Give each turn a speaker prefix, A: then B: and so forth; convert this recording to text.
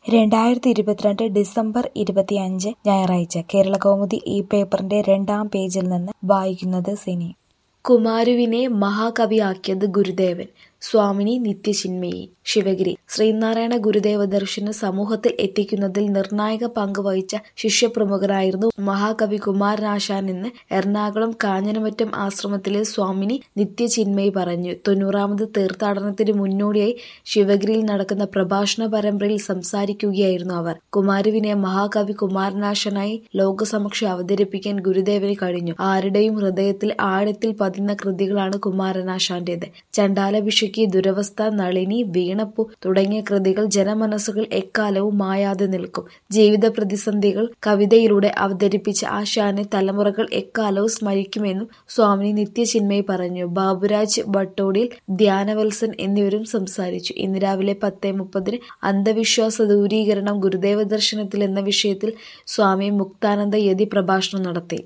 A: രണ്ടായിരത്തി ഇരുപത്തിരണ്ട് ഡിസംബർ ഇരുപത്തിയഞ്ച് ഞായറാഴ്ച കേരളകൗമുദി ഈ പേപ്പറിന്റെ രണ്ടാം പേജിൽ നിന്ന് വായിക്കുന്നത് സിനി കുമാരുവിനെ മഹാകവിയാക്കിയത് ഗുരുദേവൻ സ്വാമിനി നിത്യചിന്മയി ശിവഗിരി ശ്രീനാരായണ ഗുരുദേവ ദർശനം സമൂഹത്തിൽ എത്തിക്കുന്നതിൽ നിർണായക പങ്ക് വഹിച്ച ശിഷ്യപ്രമുഖനായിരുന്നു മഹാകവി കുമാരനാശാൻ എന്ന് എറണാകുളം കാഞ്ഞനമറ്റം ആശ്രമത്തിലെ സ്വാമിനി നിത്യചിന്മയി പറഞ്ഞു തൊണ്ണൂറാമത് തീർത്ഥാടനത്തിന് മുന്നോടിയായി ശിവഗിരിയിൽ നടക്കുന്ന പ്രഭാഷണ പരമ്പരയിൽ സംസാരിക്കുകയായിരുന്നു അവർ കുമാരുവിനെ മഹാകവി കുമാരനാശനായി ലോകസമക്ഷം അവതരിപ്പിക്കാൻ ഗുരുദേവന് കഴിഞ്ഞു ആരുടെയും ഹൃദയത്തിൽ ആഴത്തിൽ പതിന്ന കൃതികളാണ് കുമാരനാശാന്റേത് ചണ്ടാലഭിഷയ്ക്ക് ദുരവസ്ഥ നളിനി വീണപ്പു തുടങ്ങിയ കൃതികൾ ജനമനസ്സുകൾ എക്കാലവും മായാതെ നിൽക്കും ജീവിത പ്രതിസന്ധികൾ കവിതയിലൂടെ അവതരിപ്പിച്ച ആശാനെ തലമുറകൾ എക്കാലവും സ്മരിക്കുമെന്നും സ്വാമി നിത്യചിന്മയി പറഞ്ഞു ബാബുരാജ് ഭട്ടോടിൽ ധ്യാനവത്സൻ എന്നിവരും സംസാരിച്ചു ഇന്ന് രാവിലെ പത്തേ മുപ്പതിന് അന്ധവിശ്വാസ ദൂരീകരണം ഗുരുദേവ ദർശനത്തിൽ എന്ന വിഷയത്തിൽ സ്വാമി മുക്താനന്ദ യതി പ്രഭാഷണം നടത്തി